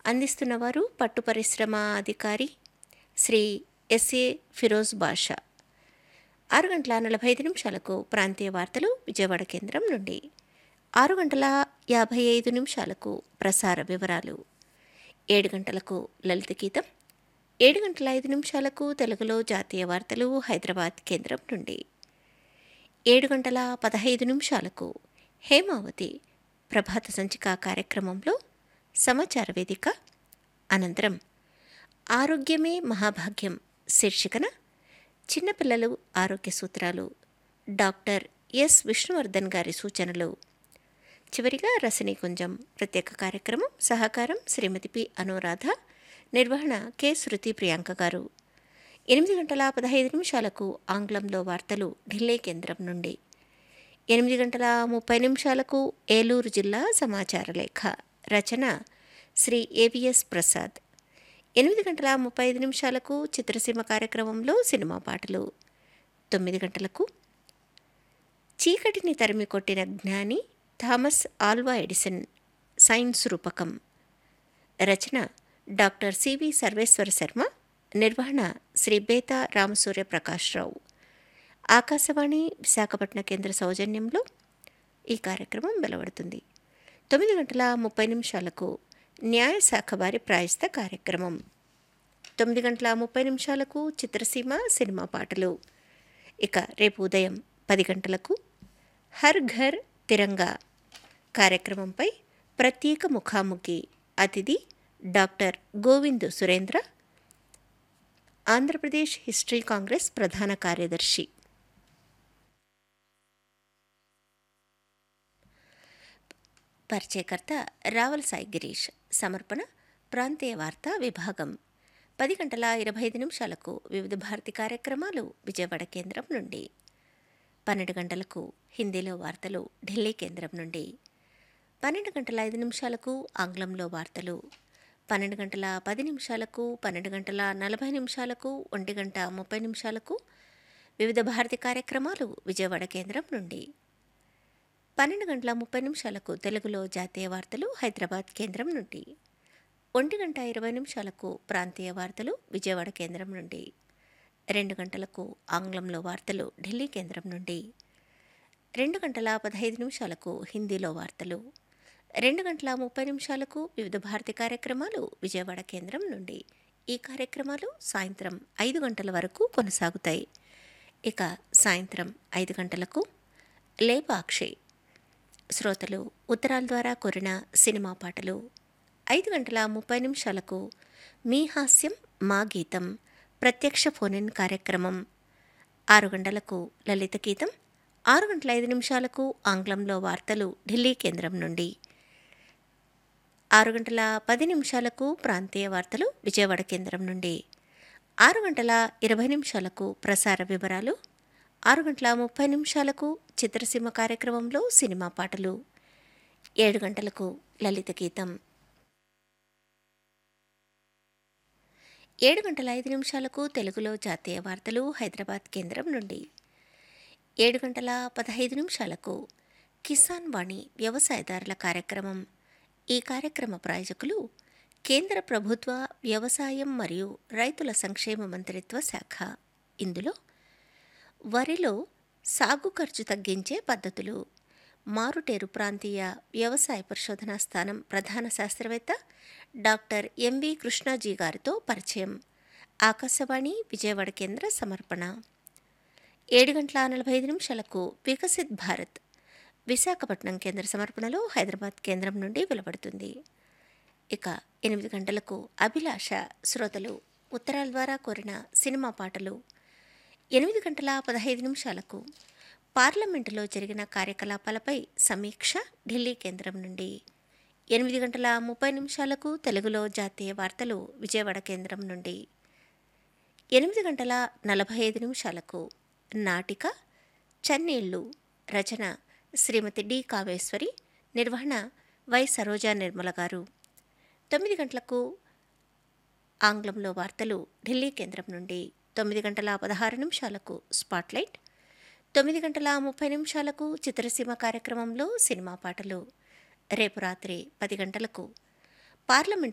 అందిస్తున్నవారు పట్టు పరిశ్రమ అధికారి శ్రీ ఎస్ఏ ఫిరోజ్ బాషా ఆరు గంటల నలభై ఐదు నిమిషాలకు ప్రాంతీయ వార్తలు విజయవాడ కేంద్రం నుండి ఆరు గంటల యాభై ఐదు నిమిషాలకు ప్రసార వివరాలు ఏడు గంటలకు లలిత గీతం ఏడు గంటల ఐదు నిమిషాలకు తెలుగులో జాతీయ వార్తలు హైదరాబాద్ కేంద్రం నుండి ఏడు గంటల పదహైదు నిమిషాలకు హేమావతి ప్రభాత సంచిక కార్యక్రమంలో సమాచార వేదిక అనంతరం ఆరోగ్యమే మహాభాగ్యం శీర్షికన చిన్నపిల్లలు ఆరోగ్య సూత్రాలు డాక్టర్ ఎస్ విష్ణువర్ధన్ గారి సూచనలు చివరిగా రసనీకుంజం ప్రత్యేక కార్యక్రమం సహకారం శ్రీమతి పి అనురాధ నిర్వహణ కె శృతి ప్రియాంక గారు ఎనిమిది గంటల పదహైదు నిమిషాలకు ఆంగ్లంలో వార్తలు ఢిల్లీ కేంద్రం నుండి ఎనిమిది గంటల ముప్పై నిమిషాలకు ఏలూరు జిల్లా సమాచార లేఖ రచన శ్రీ ఏవిఎస్ ప్రసాద్ ఎనిమిది గంటల ముప్పై ఐదు నిమిషాలకు చిత్రసీమ కార్యక్రమంలో సినిమా పాటలు తొమ్మిది గంటలకు చీకటిని తరిమి కొట్టిన జ్ఞాని థామస్ ఆల్వా ఎడిసన్ సైన్స్ రూపకం రచన డాక్టర్ సివి సర్వేశ్వర శర్మ నిర్వహణ శ్రీ బేతా రామసూర్య ప్రకాశ్రావు ఆకాశవాణి విశాఖపట్నం కేంద్ర సౌజన్యంలో ఈ కార్యక్రమం వెలువడుతుంది తొమ్మిది గంటల ముప్పై నిమిషాలకు న్యాయశాఖ వారి ప్రాయస్త కార్యక్రమం తొమ్మిది గంటల ముప్పై నిమిషాలకు చిత్రసీమ సినిమా పాటలు ఇక రేపు ఉదయం పది గంటలకు హర్ ఘర్ తిరంగా కార్యక్రమంపై ప్రత్యేక ముఖాముఖి అతిథి doctor Govind Surendra Andhra Pradesh history congress ప్రధాన కార్యదర్శి పరిచయకర్త రావల్ సాయి గిరీష్ సమర్పణ ప్రాంతీయ వార్తా విభాగం పది గంటల ఇరవై ఐదు నిమిషాలకు వివిధ భారతి కార్యక్రమాలు విజయవాడ కేంద్రం నుండి పన్నెండు గంటలకు హిందీలో వార్తలు ఢిల్లీ కేంద్రం నుండి పన్నెండు గంటల ఐదు నిమిషాలకు ఆంగ్లంలో వార్తలు పన్నెండు గంటల పది నిమిషాలకు పన్నెండు గంటల నలభై నిమిషాలకు ఒంటి గంట ముప్పై నిమిషాలకు వివిధ భారతి కార్యక్రమాలు విజయవాడ కేంద్రం నుండి పన్నెండు గంటల ముప్పై నిమిషాలకు తెలుగులో జాతీయ వార్తలు హైదరాబాద్ కేంద్రం నుండి ఒంటి గంట ఇరవై నిమిషాలకు ప్రాంతీయ వార్తలు విజయవాడ కేంద్రం నుండి రెండు గంటలకు ఆంగ్లంలో వార్తలు ఢిల్లీ కేంద్రం నుండి రెండు గంటల పదహైదు నిమిషాలకు హిందీలో వార్తలు రెండు గంటల ముప్పై నిమిషాలకు వివిధ భారతి కార్యక్రమాలు విజయవాడ కేంద్రం నుండి ఈ కార్యక్రమాలు సాయంత్రం ఐదు గంటల వరకు కొనసాగుతాయి ఇక సాయంత్రం ఐదు గంటలకు లేపాక్షి శ్రోతలు ఉత్తరాల ద్వారా కోరిన సినిమా పాటలు ఐదు గంటల ముప్పై నిమిషాలకు మీ హాస్యం మా గీతం ప్రత్యక్ష ఫోన్ కార్యక్రమం ఆరు గంటలకు లలిత గీతం ఆరు గంటల ఐదు నిమిషాలకు ఆంగ్లంలో వార్తలు ఢిల్లీ కేంద్రం నుండి ఆరు గంటల పది నిమిషాలకు ప్రాంతీయ వార్తలు విజయవాడ కేంద్రం నుండి ఆరు గంటల ఇరవై నిమిషాలకు ప్రసార వివరాలు ఆరు గంటల ముప్పై నిమిషాలకు చిత్రసీమ కార్యక్రమంలో సినిమా పాటలు ఏడు గంటలకు లలిత గీతం ఏడు గంటల ఐదు నిమిషాలకు తెలుగులో జాతీయ వార్తలు హైదరాబాద్ కేంద్రం నుండి ఏడు గంటల పదహైదు నిమిషాలకు కిసాన్ వాణి వ్యవసాయదారుల కార్యక్రమం ఈ కార్యక్రమ ప్రాయోజకులు కేంద్ర ప్రభుత్వ వ్యవసాయం మరియు రైతుల సంక్షేమ మంత్రిత్వ శాఖ ఇందులో వరిలో సాగు ఖర్చు తగ్గించే పద్ధతులు మారుటేరు ప్రాంతీయ వ్యవసాయ పరిశోధనా స్థానం ప్రధాన శాస్త్రవేత్త డాక్టర్ ఎంవి కృష్ణాజీ గారితో పరిచయం ఆకాశవాణి విజయవాడ కేంద్ర సమర్పణ ఏడు గంటల నలభై ఐదు నిమిషాలకు వికసిత్ భారత్ విశాఖపట్నం కేంద్ర సమర్పణలో హైదరాబాద్ కేంద్రం నుండి వెలువడుతుంది ఇక ఎనిమిది గంటలకు అభిలాష శ్రోతలు ఉత్తరాల ద్వారా కోరిన సినిమా పాటలు ఎనిమిది గంటల పదహైదు నిమిషాలకు పార్లమెంటులో జరిగిన కార్యకలాపాలపై సమీక్ష ఢిల్లీ కేంద్రం నుండి ఎనిమిది గంటల ముప్పై నిమిషాలకు తెలుగులో జాతీయ వార్తలు విజయవాడ కేంద్రం నుండి ఎనిమిది గంటల నలభై ఐదు నిమిషాలకు నాటిక చన్నీళ్ళు రచన శ్రీమతి డి కామేశ్వరి నిర్వహణ వై సరోజా నిర్మల గారు తొమ్మిది గంటలకు ఆంగ్లంలో వార్తలు ఢిల్లీ కేంద్రం నుండి తొమ్మిది గంటల పదహారు నిమిషాలకు స్పాట్లైట్ తొమ్మిది గంటల ముప్పై నిమిషాలకు చిత్రసీమ కార్యక్రమంలో సినిమా పాటలు రేపు రాత్రి పది గంటలకు పార్లమెంట్